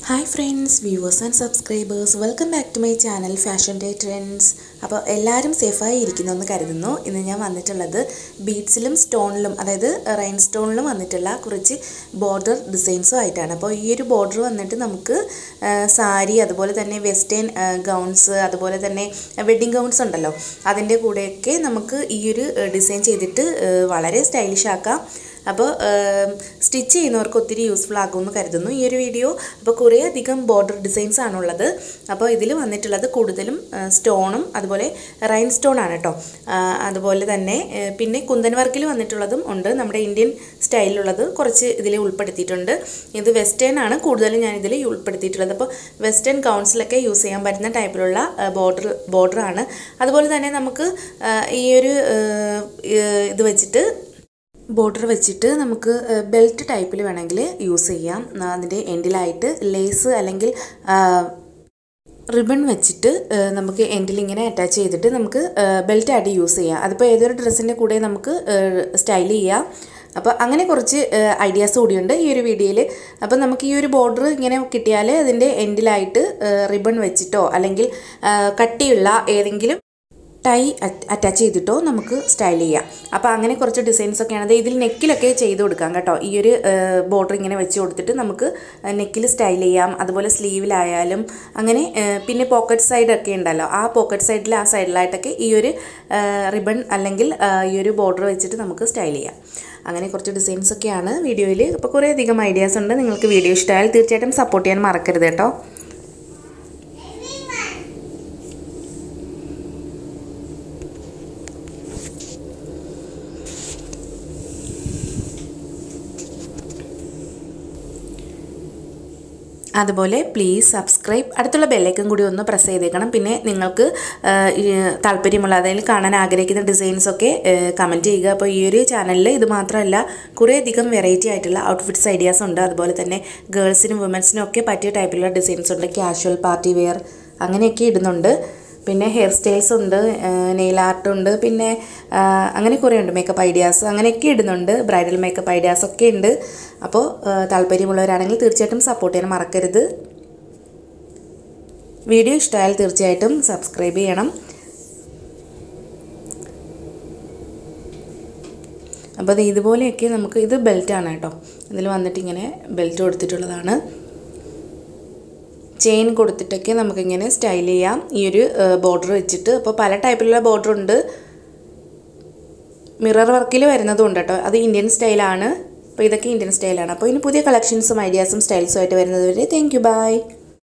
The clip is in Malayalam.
hi friends viewers and subscribers welcome back to my channel fashion day trends അപ്പോൾ എല്ലാവരും സേഫായി ഇരിക്കുന്നു എന്ന് കരുതുന്നു ഇന്ന് ഞാൻ വന്നിട്ടുള്ളത് ബീഡ്സിലും സ്റ്റോണിലും അതായത് റൈൻ സ്റ്റോണിലും വന്നിട്ടുള്ള കുറച്ച് ബോർഡർ ഡിസൈൻസും ആയിട്ടാണ് അപ്പോൾ ഈ ഒരു ബോർഡർ വന്നിട്ട് നമുക്ക് ആ, സാരി അതുപോലെ തന്നെ വെസ്റ്റേൺ ഗൗൺസ് അതുപോലെ തന്നെ വെഡ്ഡിങ് ഗൗൺസ് ഉണ്ടല്ലോ അതിൻ്റെ കൂടെയൊക്കെ നമുക്ക് ഈ ഒരു ഡിസൈൻ ചെയ്തിട്ട് ആ, വളരെ സ്റ്റൈലിഷ് ആക്കാം അപ്പോൾ സ്റ്റിച്ച് ചെയ്യുന്നവർക്ക് ഒത്തിരി യൂസ്ഫുൾ ആകുമെന്ന് കരുതുന്നു ഈ ഒരു വീഡിയോ അപ്പോൾ കുറേ അധികം ബോർഡർ ഡിസൈൻസ് ആണുള്ളത് അപ്പോൾ ഇതിൽ വന്നിട്ടുള്ളത് കൂടുതലും സ്റ്റോണും അതുപോലെ റൈൻ സ്റ്റോൺ ആണ് കേട്ടോ ആ, അതുപോലെ തന്നെ ആ, പിന്നെ കുന്തൻ വർക്കിൽ വന്നിട്ടുള്ളതും ഉണ്ട് നമ്മുടെ ഇന്ത്യൻ സ്റ്റൈലിലുള്ളത് കുറച്ച് ഇതിൽ ഉൾപ്പെടുത്തിയിട്ടുണ്ട് ഇത് വെസ്റ്റേൺ ആണ് കൂടുതലും ഞാൻ ഇതിൽ ഉൾപ്പെടുത്തിയിട്ടുള്ളത് അപ്പോൾ വെസ്റ്റേൺ ഗൗൺസിലൊക്കെ യൂസ് ചെയ്യാൻ പറ്റുന്ന ടൈപ്പിലുള്ള ബോർഡർ ബോർഡറാണ് അതുപോലെ തന്നെ നമുക്ക് ആ, ഈ ഒരു ആ, ഇത് വെച്ചിട്ട് ബോർഡർ വെച്ചിട്ട് നമുക്ക് ബെൽറ്റ് ടൈപ്പിൽ വേണമെങ്കിൽ യൂസ് ചെയ്യാം ആ, അതിൻ്റെ എൻഡിലായിട്ട് ലേസ് അല്ലെങ്കിൽ റിബൺ വെച്ചിട്ട് ആ, നമുക്ക് എൻഡിൽ ഇങ്ങനെ അറ്റാച്ച് ചെയ്തിട്ട് നമുക്ക് ബെൽറ്റ് ആയിട്ട് യൂസ് ചെയ്യാം അതിപ്പോൾ ഏതൊരു ഡ്രസ്സിൻ്റെ കൂടെ നമുക്ക് സ്റ്റൈൽ ചെയ്യാം അപ്പോൾ അങ്ങനെ കുറച്ച് ഐഡിയാസ് കൂടിയുണ്ട് ഈ ഒരു വീഡിയോയിൽ അപ്പോൾ നമുക്ക് ഈ ഒരു ബോർഡർ ഇങ്ങനെ കിട്ടിയാൽ അതിൻ്റെ എൻഡിലായിട്ട് റിബൺ വെച്ചിട്ടോ അല്ലെങ്കിൽ ആ, കട്ടിയുള്ള ഏതെങ്കിലും ടൈ അറ്റാച്ച് ചെയ്തിട്ടോ നമുക്ക് സ്റ്റൈൽ ചെയ്യാം അപ്പോൾ അങ്ങനെ കുറച്ച് ഡിസൈൻസ് ഒക്കെയാണ് അത് ഇതിൽ നെക്കിലൊക്കെ ചെയ്ത് കൊടുക്കാം കേട്ടോ ഈ ഒരു ബോർഡർ ഇങ്ങനെ വെച്ച് കൊടുത്തിട്ട് നമുക്ക് നെക്കിൽ സ്റ്റൈൽ ചെയ്യാം അതുപോലെ സ്ലീവിലായാലും അങ്ങനെ ആ, പിന്നെ പോക്കറ്റ് സൈഡ് ഒക്കെ ഉണ്ടല്ലോ ആ പോക്കറ്റ് സൈഡിൽ ആ സൈഡിലായിട്ടൊക്കെ ഈ ഒരു റിബൺ അല്ലെങ്കിൽ ആ, ഈ ഒരു ബോർഡർ വെച്ചിട്ട് നമുക്ക് സ്റ്റൈൽ ചെയ്യാം അങ്ങനെ കുറച്ച് ഡിസൈൻസ് ഒക്കെയാണ് വീഡിയോയിൽ അപ്പോൾ കുറേ അധികം ഐഡിയാസ് ഉണ്ട് നിങ്ങൾക്ക് വീഡിയോ ഇഷ്ടമായാൽ തീർച്ചയായിട്ടും സപ്പോർട്ട് ചെയ്യാൻ മറക്കരുത് കേട്ടോ അതുപോലെ പ്ലീസ് സബ്സ്ക്രൈബ് അടുത്തുള്ള ബെല്ലൈക്കൻ കൂടി ഒന്ന് പ്രസ് ചെയ്തേക്കണം പിന്നെ നിങ്ങൾക്ക് ആ, ഈ താല്പര്യമുള്ള അതായത് കാണാൻ ആഗ്രഹിക്കുന്ന ഡിസൈൻസൊക്കെ കമൻറ്റ് ചെയ്യുക അപ്പോൾ ഈ ഒരു ചാനലിൽ ഇത് മാത്രമല്ല കുറേയധികം വെറൈറ്റി ആയിട്ടുള്ള ഔട്ട്ഫിറ്റ്സ് ഐഡിയാസ് ഉണ്ട് അതുപോലെ തന്നെ ഗേൾസിനും വുമൻസിനും ഒക്കെ പറ്റിയ ടൈപ്പിലുള്ള ഡിസൈൻസ് ഉണ്ട് ക്യാഷ്വൽ പാർട്ടി വെയർ അങ്ങനെയൊക്കെ ഇടുന്നുണ്ട് പിന്നെ ഹെയർ സ്റ്റൈൽസ് ഉണ്ട് നെയിൽ ആർട്ട് ഉണ്ട് പിന്നെ ആ, അങ്ങനെ കുറേ ഉണ്ട് മേക്കപ്പ് ഐഡിയാസ് അങ്ങനെയൊക്കെ ഇടുന്നുണ്ട് ബ്രൈഡൽ മേക്കപ്പ് ഐഡിയാസ് ഒക്കെ ഉണ്ട് അപ്പോൾ ആ, താല്പര്യമുള്ളവരാണെങ്കിൽ തീർച്ചയായിട്ടും സപ്പോർട്ട് ചെയ്യാൻ മറക്കരുത് വീഡിയോ ഇഷ്ടമായാൽ തീർച്ചയായിട്ടും സബ്സ്ക്രൈബ് ചെയ്യണം അപ്പോൾ അത് ഇതുപോലെയൊക്കെ നമുക്ക് ഇത് ബെൽറ്റാണ് കേട്ടോ ഇതിൽ വന്നിട്ട് ഇങ്ങനെ ബെൽറ്റ് കൊടുത്തിട്ടുള്ളതാണ് ചെയിൻ കൊടുത്തിട്ടൊക്കെ നമുക്കിങ്ങനെ സ്റ്റൈൽ ചെയ്യാം ഈ ഒരു ബോർഡർ വെച്ചിട്ട് അപ്പോൾ പല ടൈപ്പിലുള്ള ബോർഡർ ഉണ്ട് മിറർ വർക്കിൽ വരുന്നതും ഉണ്ട് കേട്ടോ അത് ഇന്ത്യൻ സ്റ്റൈലാണ് അപ്പോൾ ഇതൊക്കെ ഇന്ത്യൻ സ്റ്റൈലാണ് അപ്പോൾ ഇനി പുതിയ കളക്ഷൻസും ഐഡിയാസും സ്റ്റൈൽസും ആയിട്ട് വരുന്നത് വരെ താങ്ക് യു ബൈ